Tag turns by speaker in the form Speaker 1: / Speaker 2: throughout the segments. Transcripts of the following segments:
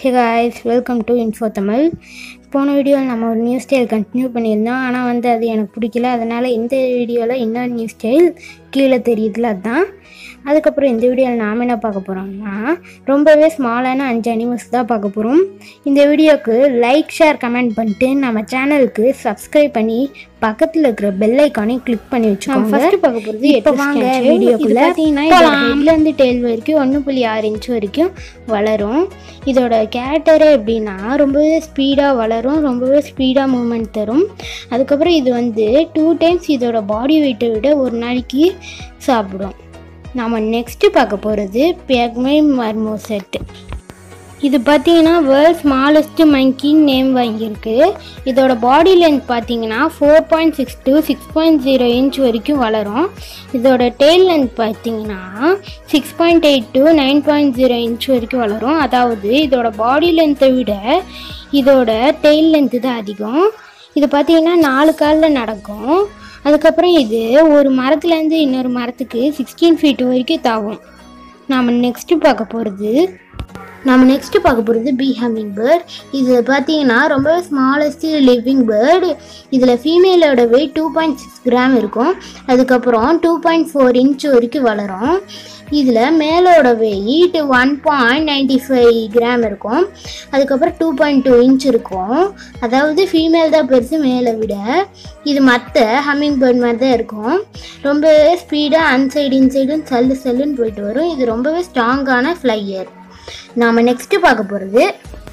Speaker 1: hey guys welcome to info Tamil போன வீடியோவில் நம்ம ஒரு நியூ ஸ்டைல் கண்டினியூ பண்ணியிருந்தோம் ஆனால் வந்து அது எனக்கு பிடிக்கல அதனால் இந்த வீடியோவில் இன்னொரு நியூ ஸ்டைல் கீழே தெரியுதுல அதுதான் அதுக்கப்புறம் இந்த வீடியோவில் நாம் என்ன பார்க்க போகிறோம்னா ரொம்பவே ஸ்மாலான அஞ்சு அனிமல்ஸ் தான் பார்க்க போகிறோம் இந்த வீடியோக்கு லைக் ஷேர் கமெண்ட் பண்ணிட்டு நம்ம சேனலுக்கு சப்ஸ்கிரைப் பண்ணி பக்கத்தில் இருக்கிற பெல் ஐக்கானையும் கிளிக் பண்ணி வச்சுக்கோங்க ஃபஸ்ட்டு பார்க்க போகிறது இப்போ வாங்க வீடியோக்குள்ள பார்த்தீங்கன்னா ஹெட்லேருந்து டெயில் வரைக்கும் ஒன்று புள்ளி ஆறு இன்ச் வரைக்கும் வளரும் இதோட கேரக்டரே எப்படின்னா ரொம்பவே ஸ்பீடாக வளரும் ரொம்பவே ஸ்பீடாக மூமெண்ட் தரும் அதுக்கப்புறம் இது வந்து டூ டைம்ஸ் இதோட பாடி வெயிட்டை விட ஒரு நாளைக்கு சாப்பிடும் நாம் நெக்ஸ்ட்டு பார்க்க போகிறது பெக்மை மர்மோசெட் இது பார்த்தீங்கன்னா வேர்ல்ட் ஸ்மாலஸ்ட் மங்கின்னு நேம் வாங்கியிருக்கு இதோட பாடி லென்த் பார்த்தீங்கன்னா four point six to six point zero inch வரைக்கும் வளரும் இதோட டெய்ல் லென்த் பார்த்தீங்கன்னா six point eight to nine point zero inch வரைக்கும் வளரும் அதாவது இதோட பாடி லென்த்தை விட இதோட டெய்ல் லென்த்து தான் அதிகம் இது பார்த்தீங்கன்னா நாலு காலில் நடக்கும் அதுக்கப்புறம் இது ஒரு மரத்துலேருந்து இன்னொரு மரத்துக்கு சிக்ஸ்டீன் ஃபீட் வரைக்கும் தாவும் நாம் நெக்ஸ்ட்டு பார்க்க போகிறது நம்ம நெக்ஸ்ட் பார்க்க போகிறது பி ஹம்மிங் பேர்ட் இது பார்த்தீங்கன்னா ரொம்பவே ஸ்மாலஸ்ட் லிவிங் பேர்டு இதில் ஃபீமேலோட weight two point six gram இருக்கும் அதுக்கப்புறம் டூ பாயிண்ட் ஃபோர் இன்ச் வரைக்கும் வளரும் இதில் மேலோட weight one point ninety five gram இருக்கும் அதுக்கப்புறம் டூ பாயிண்ட் டூ இன்ச் இருக்கும் அதாவது ஃபீமேல் தான் பெருசு மேலே விட இது மற்ற ஹம்மிங் பேர்ட் மாதிரி தான் இருக்கும் ரொம்பவே ஸ்பீடாக அன்சைடு இன்சைடுன்னு சல்லு சல்லுன்னு போயிட்டு வரும் இது ரொம்பவே ஸ்ட்ராங்கான ஃப்ளையர் நாம் நெக்ஸ்ட்டு பார்க்க போகிறது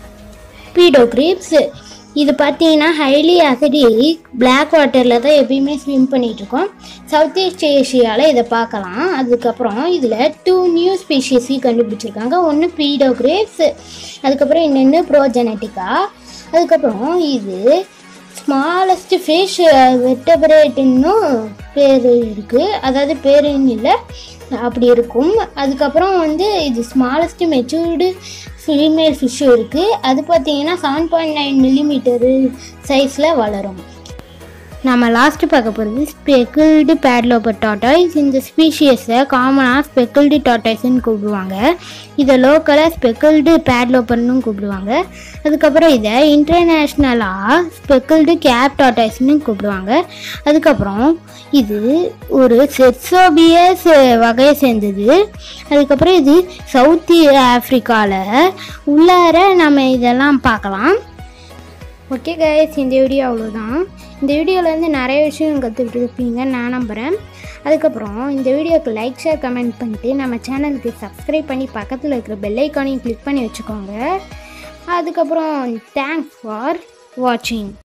Speaker 1: பீடோ கிரீப்ஸ் இது பார்த்தீங்கன்னா ஹைலி அசிடிக் பிளாக் வாட்டரில் தான் எப்பயுமே ஸ்விம் பண்ணிகிட்ருக்கோம் சவுத் ஈஸ்ட் ஏஷியாவில் இதை பார்க்கலாம் அதுக்கப்புறம் இதில் டூ நியூ ஸ்பீஷீஸி கண்டுபிடிச்சிருக்காங்க ஒன்று பீடோ கிரேப்ஸ் அதுக்கப்புறம் இன்னொன்று ப்ரோஜெனட்டிக்கா அதுக்கப்புறம் இது ஸ்மாலஸ்ட் ஃபிஷ் வெட்டபரேட்டுன்னு பேர் இருக்குது அதாவது பேருன்னு இல்லை அப்படி இருக்கும் அதுக்கப்புறம் வந்து இது ஸ்மாலஸ்ட் மெச்சூர்டு ஃபீமேல் ஃபிஷ்ஷும் இருக்குது அது பார்த்தீங்கன்னா செவன் பாயிண்ட் நைன் மில்லிமீட்டரு சைஸில் வளரும் நம்ம லாஸ்ட்டு பார்க்க போகிறது ஸ்பெக்கிள்டு பேட்லோபர் டாட்டாய்ஸ் இந்த ஸ்பீஷியஸை காமனாக ஸ்பெக்கிள்டு டாட்டாய்ஸ்னு கூப்பிடுவாங்க இதை லோக்கலாக ஸ்பெக்கிள்டு பேட்லோப்பர்னு கூப்பிடுவாங்க அதுக்கப்புறம் இதை இன்டர்நேஷ்னலாக ஸ்பெக்கிள்டு கேப் டாட்டாய்ஸ்னு கூப்பிடுவாங்க அதுக்கப்புறம் இது ஒரு செட்ஸோபியஸ் வகையை சேர்ந்தது அதுக்கப்புறம் இது சவுத் ஆஃப்ரிக்காவில் உள்ளார நம்ம இதெல்லாம் பார்க்கலாம் ஓகே கைஸ் இந்த வீடியோ அவ்வளோதான் இந்த வீடியோவில் நிறைய விஷயம் கற்றுக்கிட்டு இருப்பீங்கன்னு நான் நம்புகிறேன் அதுக்கப்புறம் இந்த வீடியோக்கு லைக் ஷேர் கமெண்ட் பண்ணிட்டு நம்ம சேனலுக்கு சப்ஸ்கிரைப் பண்ணி பக்கத்தில் இருக்கிற பெல் ஐக்கானையும் கிளிக் பண்ணி வச்சுக்கோங்க அதுக்கப்புறம் தேங்க்ஸ் ஃபார் வாட்சிங்